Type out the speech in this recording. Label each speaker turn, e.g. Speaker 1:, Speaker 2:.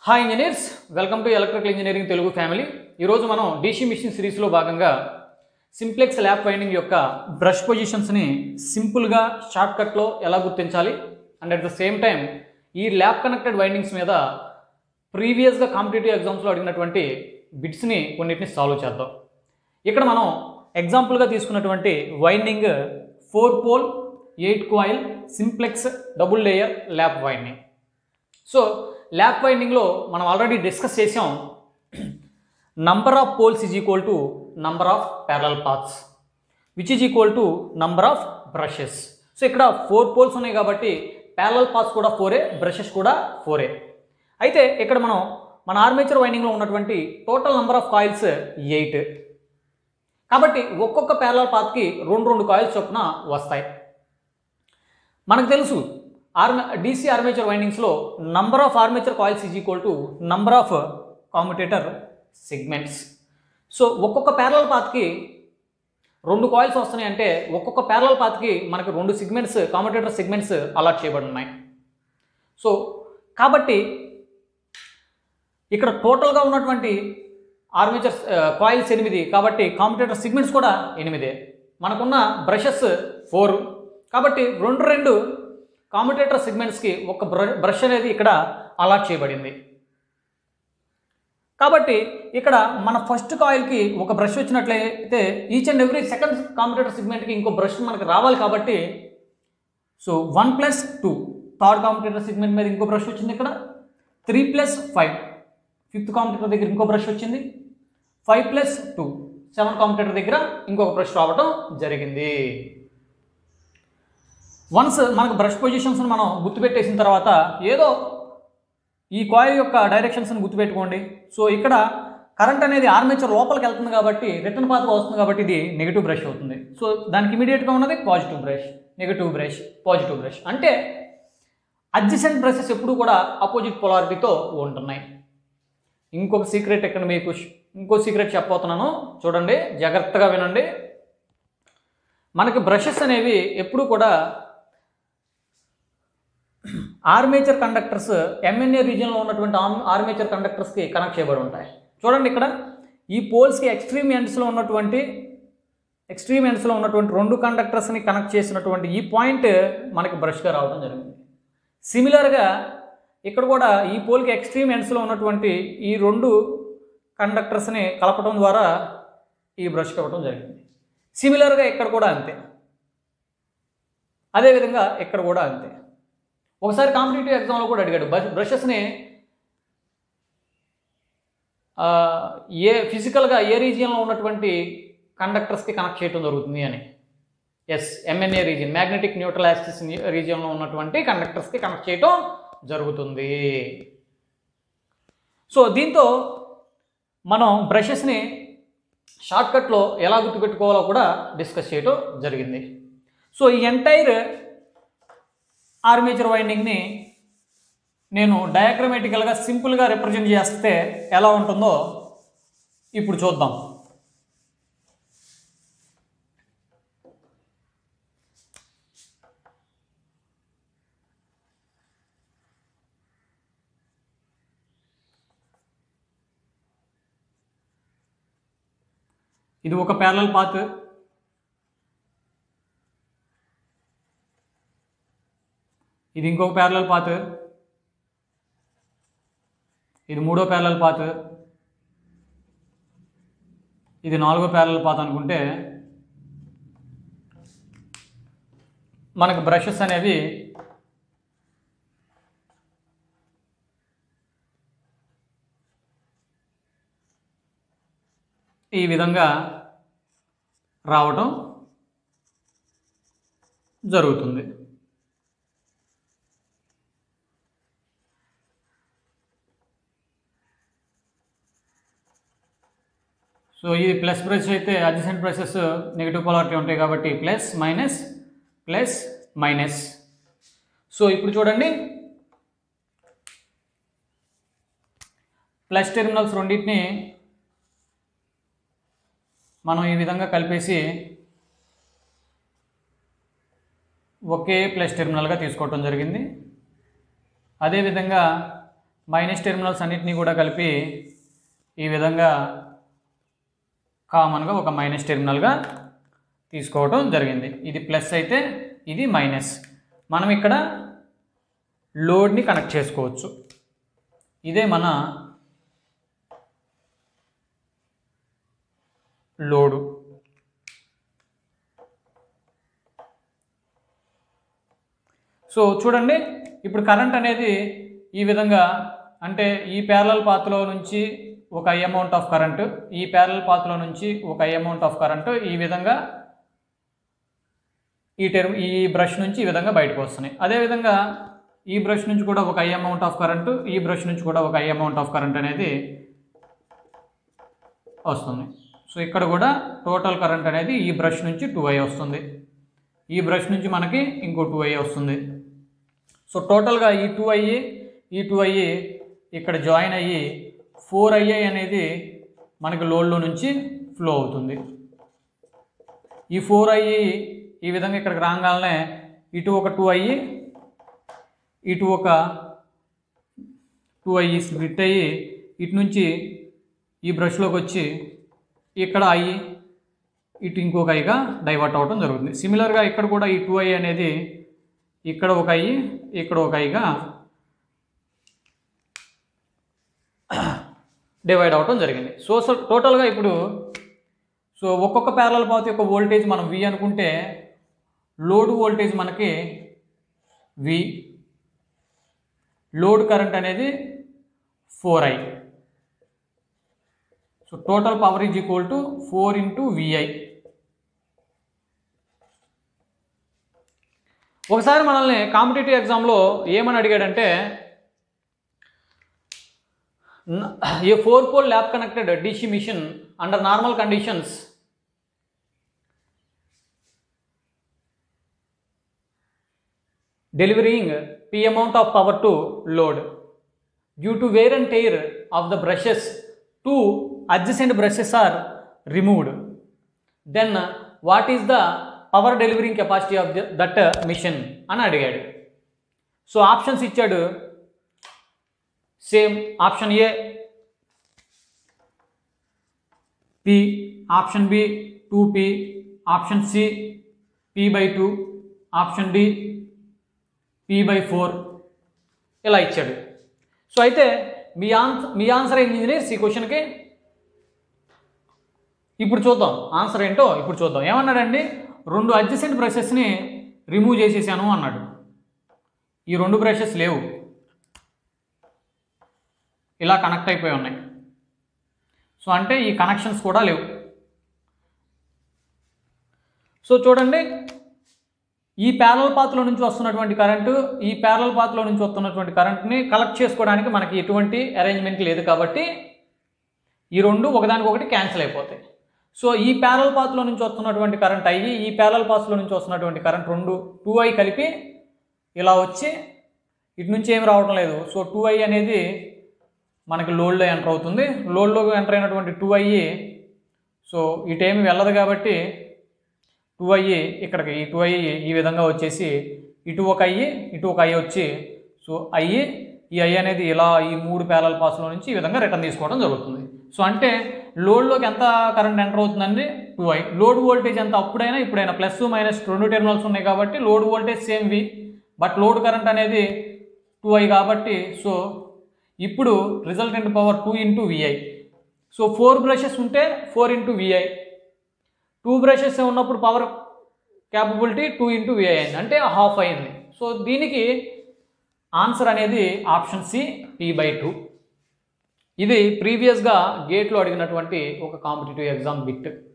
Speaker 1: Hi engineers welcome to electrical engineering Telugu family ఈరోజు మనం DC machine సిరీస్లో భాగంగా సింప్లెక్స్ ల్యాప్ వైండింగ్ యొక్క బ్రష్ పొజిషన్స్ని సింపుల్గా షార్ట్కట్లో ఎలా గుర్తించాలి and at the same time ఈ ల్యాప్ కనెక్టెడ్ వైండింగ్స్ మీద ప్రీవియస్గా కాంపిటేటివ్ ఎగ్జామ్స్లో అడిగినటువంటి బిట్స్ని కొన్నిటిని సాల్వ్ చేద్దాం ఇక్కడ మనం ఎగ్జాంపుల్గా తీసుకున్నటువంటి winding four pole eight coil simplex double layer lap winding so lap వైండింగ్లో మనం ఆల్రెడీ డిస్కస్ చేసాం number of poles is equal to number of parallel paths which is equal to number of brushes so ఇక్కడ four poles ఉన్నాయి కాబట్టి parallel paths కూడా ఫోరే brushes కూడా ఫోరే అయితే ఇక్కడ మనం మన ఆర్మేచర్ వైండింగ్లో ఉన్నటువంటి total number of coils eight కాబట్టి ఒక్కొక్క ప్యారల్ పాత్కి రెండు రెండు కాయిల్స్ చొప్పున వస్తాయి మనకు తెలుసు ఆర్మే డీసీ ఆర్మేచర్ వైండింగ్స్లో number of armature coils is equal to number of commutator segments so ఒక్కొక్క ప్యారల్ పాత్కి రెండు కాయిల్స్ వస్తున్నాయి అంటే ఒక్కొక్క ప్యారల్ పాత్కి మనకి రెండు సిగ్మెంట్స్ కామ్యుటేటర్ సెగ్మెంట్స్ అలాట్ చేయబడి ఉన్నాయి సో కాబట్టి ఇక్కడ టోటల్గా ఉన్నటువంటి ఆర్మేచర్ కాయిల్స్ ఎనిమిది కాబట్టి కాంపిటేటర్ సిగ్మెంట్స్ కూడా ఎనిమిదే మనకున్న బ్రషెస్ ఫోర్ కాబట్టి రెండు రెండు కాంపిటేటర్ సిగ్మెంట్స్కి ఒక బ్ర బ్రష్ అనేది ఇక్కడ అలాట్ చేయబడింది కాబట్టి ఇక్కడ మన ఫస్ట్ కాయిల్కి ఒక బ్రష్ వచ్చినట్లయితే each and every second commutator సిగ్మెంట్కి ఇంకో బ్రష్ మనకి రావాలి కాబట్టి so one plus two third commutator segment మీద ఇంకో బ్రష్ వచ్చింది ఇక్కడ three plus five fifth commutator దగ్గర ఇంకో బ్రష్ వచ్చింది five plus two seven commutator దగ్గర ఇంకొక బ్రష్ రావడం జరిగింది వన్స్ మనకు బ్రష్ పొజిషన్స్ని మనం గుర్తుపెట్టేసిన తర్వాత ఏదో ఈ కాయిల్ యొక్క డైరెక్షన్స్ని గుర్తుపెట్టుకోండి సో ఇక్కడ కరెంట్ అనేది ఆర్మేచర్ లోపలికి వెళ్తుంది కాబట్టి రిటర్న్ పాత్గా వస్తుంది కాబట్టి ఇది నెగిటివ్ బ్రష్ అవుతుంది సో దానికి ఇమీడియట్గా ఉన్నది positive brush negative brush positive brush అంటే అడ్జసెంట్ బ్రషెస్ ఎప్పుడు కూడా అపోజిట్ పొలారిటీతో ఉంటున్నాయి ఇంకొక సీక్రెట్ ఇక్కడ మీకు ష్- ఇంకో సీక్రెట్ చెప్పబోతున్నాను చూడండి జాగ్రత్తగా వినండి మనకి బ్రషెస్ అనేవి ఎప్పుడు కూడా ఆర్మేచర్ కండక్టర్స్ ఎంఎన్ఏ రీజియన్లో ఉన్నటువంటి ఆర్మ్- ఆర్మేచర్ కండక్టర్స్కి కనెక్ట్ చేయబడి ఉంటాయి చూడండి ఇక్కడ ఈ పోల్స్కి ఎక్స్ట్రీమ్ ఎండ్స్లో ఉన్నటువంటి ఎక్స్ట్రీమ్ ఎండ్స్లో ఉన్నటువంటి రెండు కండక్టర్స్ని కనెక్ట్ చేసినటువంటి ఈ పాయింట్ మనకి బ్రష్గా రావడం జరిగింది సిమిలర్గా ఇక్కడ కూడా ఈ పోల్కి ఎక్స్ట్రీమ్ ఎండ్స్లో ఉన్నటువంటి ఈ రెండు కండక్టర్స్ని కలపడం ద్వారా ఈ బ్రష్కి ఇవ్వడం జరిగింది సిమిలర్గా ఇక్కడ కూడా అంతే అదేవిధంగా ఇక్కడ కూడా అంతే ఒకసారి కాంపిటేటివ్ ఎగ్జామ్లో కూడా అడిగాడు బ్రష్ బ్రషెస్ని ఆ, ఏ ఫిజికల్గా ఏ రీజియన్లో ఉన్నటువంటి కండక్టర్స్కి కనెక్ట్ చేయడం జరుగుతుంది అని S MNA region magnetic neutral axis రీజియన్లో ఉన్నటువంటి కండక్టర్స్కి కనెక్ట్ చేయటం జరుగుతుంది సో దీంతో మనం బ్రషెస్ని షార్ట్కట్లో ఎలా గుర్తుపెట్టుకోవాలో కూడా డిస్కస్ చేయటం జరిగింది సో ఈ ఎంటైర్ ఆర్మేచర్ వైండింగ్ని నేను డయాగ్రమేటికల్గా సింపుల్గా రిప్రజెంట్ చేస్తే ఎలా ఉంటుందో ఇప్పుడు చూద్దాం ఇది ఒక ప్యారలల్ పాత్ ఇది ఇంకొక ప్యారలల్ పాత్ ఇది మూడో ప్యారలల్ పాత్ ఇది నాలుగో ప్యారలల్ పాత్ అనుకుంటే మనకు బ్రషెస్ అనేవి ఈ విధంగా రావటం జరుగుతుంది సో ఇది ప్లస్ బ్రష్ అయితే అడ్జసెంట్ బ్రషెస్ నెగిటివ్ పొలారిటీ ఉంటాయి కాబట్టి plus minus plus minus so ఇప్పుడు చూడండి ప్లస్ టెర్మినల్స్ రెండింటిని మనం ఈ విధంగా కలిపేసి ఒకే ప్లస్ టెర్మినల్గా తీసుకోవటం జరిగింది అదేవిధంగా మైనస్ టెర్మినల్స్ అన్నిటినీ కూడా కలిపి ఈ విధంగా కామన్గా ఒక మైనస్ టెర్మినల్గా తీసుకోవడం జరిగింది ఇది ప్లస్ అయితే ఇది మైనస్ మనం ఇక్కడ లోడ్ని కనెక్ట్ చేసుకోవచ్చు ఇదే మన లోడు సో చూడండి ఇప్పుడు కరెంట్ అనేది ఈ విధంగా అంటే ఈ ప్యారలల్ పాత్లో నుంచి ఒక ఐ అమౌంట్ ఆఫ్ కరెంటు ఈ ప్యారలల్ పాత్లో నుంచి ఒక ఐ అమౌంట్ ఆఫ్ కరెంటు ఈ విధంగా ఈ టెర్మ్ ఈ బ్రష్ నుంచి ఈ విధంగా బయటకు వస్తున్నాయి అదేవిధంగా ఈ బ్రష్ నుంచి కూడా ఒక ఐ అమౌంట్ ఆఫ్ కరెంటు ఈ బ్రష్ నుంచి కూడా ఒక ఐ అమౌంట్ ఆఫ్ కరెంట్ అనేది వస్తుంది సో ఇక్కడ కూడా టోటల్ కరెంట్ అనేది ఈ బ్రష్ నుంచి టూ ఐ వస్తుంది ఈ బ్రష్ నుంచి మనకి ఇంకో టూ ఐ వస్తుంది సో టోటల్గా ఈ టూ ఐ ఈ టూ ఐ ఇక్కడ జాయిన్ అయ్యి ఫోర్ ఐఐ అనేది మనకి లోడ్లో నుంచి ఫ్లో అవుతుంది ఈ ఫోర్ ఐ ఈ విధంగా ఇక్కడికి రాగానే ఇటు ఒక టూ అయ్యి ఇటు ఒక టూ అయ్యి స్ప్లిట్ అయ్యి ఇటు నుంచి ఈ బ్రష్లోకి వచ్చి ఇక్కడ అయ్యి ఇటు ఇంకొక ఐగా డైవర్ట్ అవ్వడం జరుగుతుంది సిమిలర్గా ఇక్కడ కూడా ఈ టూ ఐ అనేది ఇక్కడ ఒక అయ్యి ఇక్కడ ఒక ఐగా డివైడ్ అవ్వటం జరిగింది సో సో టోటల్గా ఇప్పుడు సో ఒక్కొక్క ప్యారల పాత్ యొక్క వోల్టేజ్ మనం వి అనుకుంటే లోడ్ వోల్టేజ్ మనకి వి లోడ్ కరెంట్ అనేది four I so total power is equal to four into VI ఒకసారి మనల్ని కాంపిటేటివ్ ఎగ్జామ్లో ఏమని అడిగాడంటే a four pole lap connected DC machine under normal conditions delivering P amount of power to load. Due to wear and tear of the brushes, two adjacent brushes are removed. Then what is the power delivering capacity of the, that uh, machine అని అడిగాడు so options ఇచ్చాడు same option A P option B two P option C P by two option D P by four ఇలా ఇచ్చాడు so అయితే మీ answer మీ answer ఏంటి engineers ఈ క్వశ్చన్కి ఇప్పుడు చూద్దాం ఆన్సర్ ఏంటో ఇప్పుడు చూద్దాం ఏమన్నాడండి రెండు అడ్జసెంట్ బ్రషెస్ని రిమూవ్ చేసేసాను అన్నాడు ఈ రెండు బ్రషెస్ లేవు ఇలా కనెక్ట్ అయిపోయి ఉన్నాయి సో అంటే ఈ కనెక్షన్స్ కూడా లేవు సో చూడండి ఈ ప్యారల్ పాత్లో నుంచి వస్తున్నటువంటి కరెంటు ఈ ప్యారల్ పాత్లో నుంచి వస్తున్నటువంటి కరెంట్ని కలెక్ట్ చేసుకోవడానికి మనకి ఎటువంటి అరేంజ్మెంట్ లేదు కాబట్టి ఈ రెండు ఒకదానికొకటి క్యాన్సిల్ అయిపోతాయి సో ఈ ప్యారల్ పాత్లో నుంచి వస్తున్నటువంటి కరెంట్ అయ్యి ఈ ప్యారల్ పాత్లో నుంచి వస్తున్నటువంటి కరెంట్ రెండు టూ ఐ కలిపి ఇలా వచ్చి ఇటు నుంచి ఏమి రావడం లేదు సో టూ ఐ అనేది మనకి లోడ్లో ఎంటర్ అవుతుంది లోడ్లో ఎంటర్ అయినటువంటి టూ ఐ సో ఇటేమి వెళ్ళదు కాబట్టి టూ అయ్యి ఇక్కడికి ఈ టూ అయ్యి ఈ విధంగా వచ్చేసి ఇటు ఒక అయ్యి ఇటు ఒక అయ్యి వచ్చి సో అయ్యి ఈ అయ్యి అనేది ఇలా ఈ మూడు ప్యారల్ పాస్లో నుంచి ఈ విధంగా రిటర్న్ తీసుకోవడం జరుగుతుంది సో అంటే లోడ్లోకి ఎంత కరెంట్ ఎంటర్ అవుతుందండి టూ ఐ లోడ్ వోల్టేజ్ ఎంత అప్పుడైనా ఇప్పుడైనా ప్లస్ మైనస్ రెండు టెర్మినల్స్ ఉన్నాయి కాబట్టి load voltage same V but load current అనేది టూ ఐ కాబట్టి సో ఇప్పుడు resultant power two into VI so four brushes ఉంటే four into VI two brushes ఉన్నప్పుడు power capability two into VI అయింది అంటే హాఫ్ అయింది సో దీనికి ఆన్సర్ అనేది option C P by two ఇది ప్రీవియస్గా గేట్లో అడిగినటువంటి ఒక కాంపిటేటివ్ ఎగ్జామ్ బిట్